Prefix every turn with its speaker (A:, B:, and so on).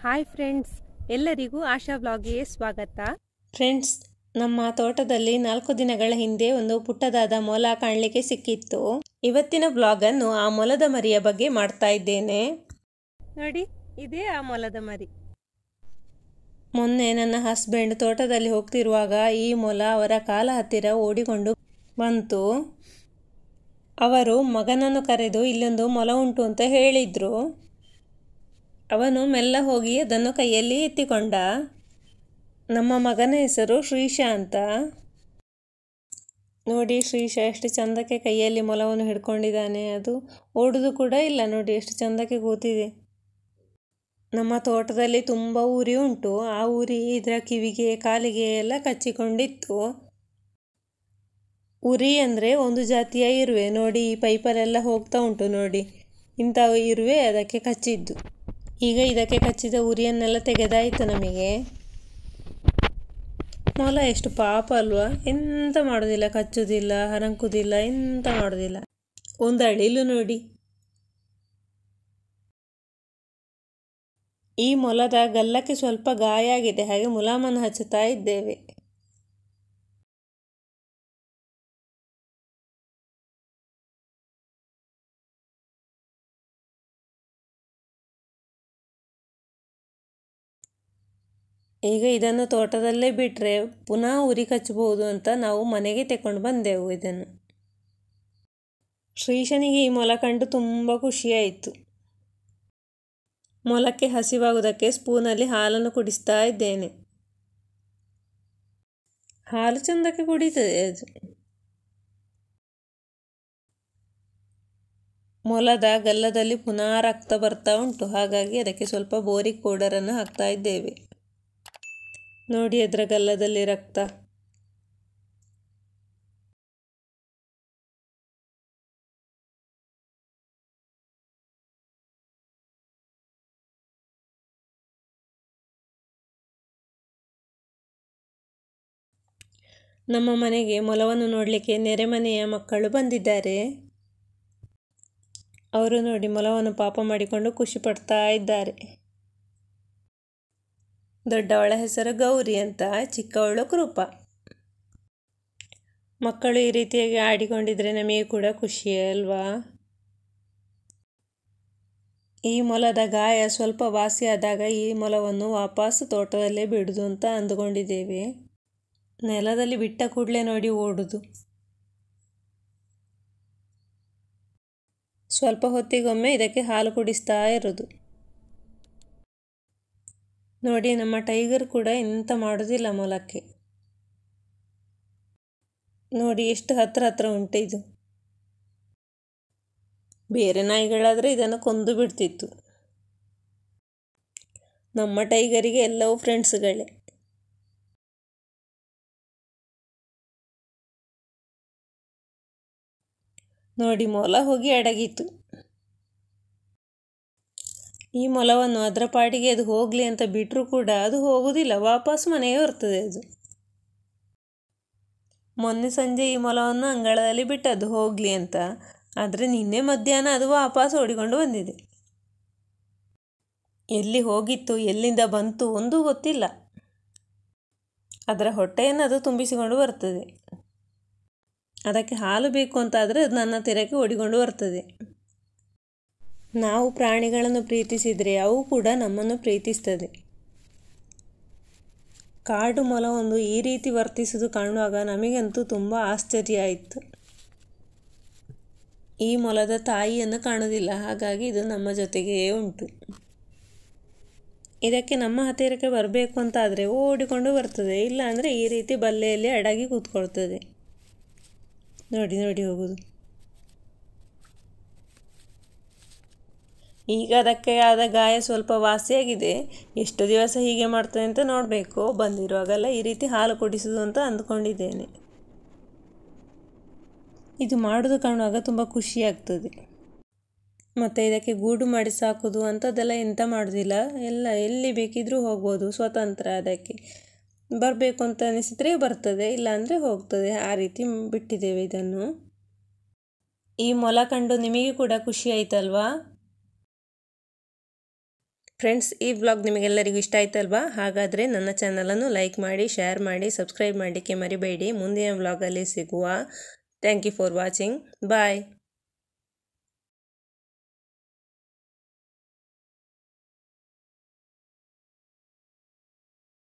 A: hi friends ಎಲ್ಲರಿಗೂ ಆಶಾ ವ್ಲಾಗ್ಗೆ ಸ್ವಾಗತ
B: friends ನಮ್ಮ ತೋಟದಲ್ಲಿ ನಾಲ್ಕು ದಿನಗಳ ಹಿಂದೆ ಒಂದು ಪುಟ್ಟದಾದ ಮೊಲ ಕಾಣಲಿಕ್ಕೆ ಸಿಕ್ಕಿತ್ತು ಇವತ್ತಿನ ಬ್ಲಾಗನ್ನು ಆ ಮೊಲದ ಮರಿಯ ಬಗ್ಗೆ ಮಾಡ್ತಾ ಇದ್ದೇನೆ
A: ನೋಡಿ ಇದೇ ಆ ಮೊಲದ ಮರಿ
B: ಮೊನ್ನೆ ನನ್ನ ಹಸ್ಬೆಂಡ್ ತೋಟದಲ್ಲಿ ಹೋಗ್ತಿರುವಾಗ ಈ ಮೊಲ ಅವರ ಕಾಲ ಹತ್ತಿರ ಓಡಿಕೊಂಡು ಬಂತು ಅವರು ಮಗನನ್ನು ಕರೆದು ಇಲ್ಲೊಂದು ಮೊಲ ಉಂಟು ಅಂತ ಹೇಳಿದ್ರು ಅವನು ಮೆಲ್ಲ ಹೋಗಿ ಅದನ್ನು ಕೈಯಲ್ಲಿ ಎತ್ತಿಕೊಂಡ ನಮ್ಮ ಮಗನ ಹೆಸರು ಶ್ರೀಶ ಅಂತ ನೋಡಿ ಶ್ರೀಶ ಎಷ್ಟು ಚಂದಕ್ಕೆ ಕೈಯಲ್ಲಿ ಮೊಲವನ್ನು ಹಿಡ್ಕೊಂಡಿದ್ದಾನೆ ಅದು ಓಡುದು ಕೂಡ ಇಲ್ಲ ನೋಡಿ ಎಷ್ಟು ಚಂದಕ್ಕೆ ಕೂತಿದೆ ನಮ್ಮ ತೋಟದಲ್ಲಿ ತುಂಬ ಉರಿ ಉಂಟು ಆ ಉರಿ ಇದರ ಕಿವಿಗೆ ಕಾಲಿಗೆ ಎಲ್ಲ ಕಚ್ಚಿಕೊಂಡಿತ್ತು ಉರಿ ಅಂದರೆ ಒಂದು ಜಾತಿಯ ಇರುವೆ ನೋಡಿ ಈ ಪೈಪಲ್ಲೆಲ್ಲ ಹೋಗ್ತಾ ಉಂಟು ನೋಡಿ ಇಂಥ ಇರುವೆ ಅದಕ್ಕೆ ಕಚ್ಚಿದ್ದು ಈಗ ಇದಕ್ಕೆ ಕಚ್ಚಿದ ಉರಿಯನ್ನೆಲ್ಲ ತೆಗೆದಾಯಿತು ನಮಗೆ ಮೊಲ ಎಷ್ಟು ಪಾಪ ಅಲ್ವಾ ಎಂತ ಮಾಡೋದಿಲ್ಲ ಕಚ್ಚುವುದಿಲ್ಲ ಹರಂಕುದಿಲ್ಲ ಎಂತ ಮಾಡೋದಿಲ್ಲ ಒಂದು ಅಳಿಲು ನೋಡಿ ಈ ಮೊಲದ ಗಲ್ಲಕ್ಕೆ ಸ್ವಲ್ಪ ಗಾಯ ಆಗಿದೆ ಹಾಗೆ ಮುಲಾಮನ್ನು ಹಚ್ಚುತ್ತಾ ಇದ್ದೇವೆ ಈಗ ಇದನ್ನು ತೋಟದಲ್ಲೇ ಬಿಟ್ಟರೆ ಪುನಃ ಉರಿ ಕಚ್ಚಬಹುದು ಅಂತ ನಾವು ಮನೆಗೆ ತಗೊಂಡು ಬಂದೆವು ಇದನ್ನು ಶ್ರೀಶನಿಗೆ ಈ ಮೊಲ ಕಂಡು ತುಂಬ ಖುಷಿಯಾಯಿತು ಮೊಲಕ್ಕೆ ಹಸಿವಾಗುವುದಕ್ಕೆ ಸ್ಪೂನಲ್ಲಿ ಹಾಲನ್ನು ಕುಡಿಸ್ತಾ ಇದ್ದೇನೆ ಹಾಲು ಚಂದಕ್ಕೆ ಕುಡಿತದೆ ಅದು ಮೊಲದ ಗಲ್ಲದಲ್ಲಿ ಪುನಃ ರಕ್ತ ಬರ್ತಾ ಉಂಟು ಹಾಗಾಗಿ ಅದಕ್ಕೆ ಸ್ವಲ್ಪ ಬೋರಿಕ್ ಪೌಡರನ್ನು ಹಾಕ್ತಾ ಇದ್ದೇವೆ ನೋಡಿ ಅದರ ಗಲ್ಲದಲ್ಲಿ ರಕ್ತ ನಮ್ಮ ಮನೆಗೆ ಮೊಲವನ್ನು ನೋಡಲಿಕ್ಕೆ ನೆರೆಮನೆಯ ಮಕ್ಕಳು ಬಂದಿದ್ದಾರೆ ಅವರು ನೋಡಿ ಮೊಲವನ್ನು ಪಾಪ ಮಾಡಿಕೊಂಡು ಖುಷಿ ಪಡ್ತಾ ಇದ್ದಾರೆ ದೊಡ್ಡವಳ ಹೆಸರು ಗೌರಿ ಅಂತ ಚಿಕ್ಕವಳು ಕೃಪ ಮಕ್ಕಳು ಈ ರೀತಿಯಾಗಿ ಆಡಿಕೊಂಡಿದ್ರೆ ನಮಗೆ ಕೂಡ ಖುಷಿ ಅಲ್ವಾ ಈ ಮೊಲದ ಗಾಯ ಸ್ವಲ್ಪ ವಾಸಿಯಾದಾಗ ಈ ಮೊಲವನ್ನು ವಾಪಸ್ ತೋಟದಲ್ಲೇ ಬಿಡುದು ಅಂತ ಅಂದುಕೊಂಡಿದ್ದೇವೆ ನೆಲದಲ್ಲಿ ಬಿಟ್ಟ ಕೂಡಲೇ ನೋಡಿ ಓಡುದು ಸ್ವಲ್ಪ ಹೊತ್ತಿಗೊಮ್ಮೆ ಇದಕ್ಕೆ ಹಾಲು ಕುಡಿಸ್ತಾ ಇರೋದು ನೋಡಿ ನಮ್ಮ ಟೈಗರ್ ಕೂಡ ಎಂತ ಮಾಡೋದಿಲ್ಲ ಮೊಲಕ್ಕೆ ನೋಡಿ ಎಷ್ಟು ಹತ್ರ ಹತ್ರ ಉಂಟು ಇದು ಬೇರೆ ನಾಯಿಗಳಾದರೆ ಇದನ್ನು ಕೊಂದು ಬಿಡ್ತಿತ್ತು ನಮ್ಮ ಟೈಗರಿಗೆ ಎಲ್ಲವೂ ಫ್ರೆಂಡ್ಸ್ಗಳೇ ನೋಡಿ ಮೊಲ ಹೋಗಿ ಅಡಗಿತ್ತು ಈ ಮೊಲವನ್ನು ಅದರ ಪಾಟಿಗೆ ಅದು ಹೋಗಲಿ ಅಂತ ಬಿಟ್ಟರೂ ಕೂಡ ಅದು ಹೋಗುವುದಿಲ್ಲ ವಾಪಸ್ ಮನೆಗೆ ಬರ್ತದೆ ಅದು ಮೊನ್ನೆ ಸಂಜೆ ಈ ಮೊಲವನ್ನು ಅಂಗಳದಲ್ಲಿ ಬಿಟ್ಟದ್ದು ಹೋಗಲಿ ಅಂತ ಆದರೆ ನಿನ್ನೆ ಮಧ್ಯಾಹ್ನ ಅದು ವಾಪಸ್ ಓಡಿಕೊಂಡು ಬಂದಿದೆ ಎಲ್ಲಿ ಹೋಗಿತ್ತು ಎಲ್ಲಿಂದ ಬಂತು ಒಂದೂ ಗೊತ್ತಿಲ್ಲ ಅದರ ಹೊಟ್ಟೆಯನ್ನು ಅದು ತುಂಬಿಸಿಕೊಂಡು ಬರ್ತದೆ ಅದಕ್ಕೆ ಹಾಲು ಬೇಕು ಅಂತಾದರೆ ಅದು ನನ್ನ ತೀರಕ್ಕೆ ಓಡಿಕೊಂಡು ಬರ್ತದೆ ನಾವು ಪ್ರಾಣಿಗಳನ್ನು ಪ್ರೀತಿಸಿದರೆ ಅವು ಕೂಡ ನಮ್ಮನ್ನು ಪ್ರೀತಿಸ್ತದೆ ಕಾಡು ಮೊಲ ಒಂದು ಈ ರೀತಿ ವರ್ತಿಸುವುದು ಕಾಣುವಾಗ ನಮಗಂತೂ ತುಂಬ ಆಶ್ಚರ್ಯ ಆಯಿತು ಈ ಮೊಲದ ತಾಯಿಯನ್ನು ಕಾಣೋದಿಲ್ಲ ಹಾಗಾಗಿ ಇದು ನಮ್ಮ ಜೊತೆಗೇ ಉಂಟು ಇದಕ್ಕೆ ನಮ್ಮ ಹತ್ತಿರಕ್ಕೆ ಬರಬೇಕು ಅಂತಾದರೆ ಓಡಿಕೊಂಡು ಬರ್ತದೆ ಇಲ್ಲ ಅಂದರೆ ಈ ರೀತಿ ಬಲ್ಲೆಯಲ್ಲಿ ಅಡಗಿ ಕೂತ್ಕೊಳ್ತದೆ ನೋಡಿ ನೋಡಿ ಹೋಗುದು ಈಗ ಅದಕ್ಕೆ ಆದ ಗಾಯ ಸ್ವಲ್ಪ ವಾಸಿಯಾಗಿದೆ ಎಷ್ಟು ದಿವಸ ಹೀಗೆ ಮಾಡ್ತದೆ ಅಂತ ನೋಡಬೇಕು ಬಂದಿರುವಾಗೆಲ್ಲ ಈ ರೀತಿ ಹಾಲು ಕುಡಿಸೋದು ಅಂತ ಅಂದ್ಕೊಂಡಿದ್ದೇನೆ ಇದು ಮಾಡೋದು ಕಾಣುವಾಗ ತುಂಬ ಖುಷಿ ಆಗ್ತದೆ ಮತ್ತು ಇದಕ್ಕೆ ಗೂಡು ಮಾಡಿ ಸಾಕೋದು ಅಂಥದ್ದೆಲ್ಲ ಎಂತ ಮಾಡೋದಿಲ್ಲ ಎಲ್ಲ ಎಲ್ಲಿ ಬೇಕಿದ್ರೂ ಹೋಗ್ಬೋದು ಸ್ವತಂತ್ರ ಅದಕ್ಕೆ ಬರಬೇಕು ಅಂತ ಅನಿಸಿದರೆ ಬರ್ತದೆ ಇಲ್ಲಾಂದರೆ ಹೋಗ್ತದೆ ಆ ರೀತಿ ಬಿಟ್ಟಿದ್ದೇವೆ ಇದನ್ನು ಈ ಮೊಲ ಕಂಡು ನಿಮಗೆ ಕೂಡ ಖುಷಿ ಆಯ್ತಲ್ವಾ ಫ್ರೆಂಡ್ಸ್ ಈ ವ್ಲಾಗ್ ನಿಮಗೆಲ್ಲರಿಗೂ ಇಷ್ಟ ಆಯ್ತಲ್ವಾ ಹಾಗಾದರೆ ನನ್ನ ಚಾನಲನ್ನು ಲೈಕ್ ಮಾಡಿ ಶೇರ್ ಮಾಡಿ ಸಬ್ಸ್ಕ್ರೈಬ್ ಮಾಡಲಿಕ್ಕೆ ಮರಿಬೇಡಿ ಮುಂದಿನ ವ್ಲಾಗಲ್ಲಿ ಸಿಗುವ thank you for watching bye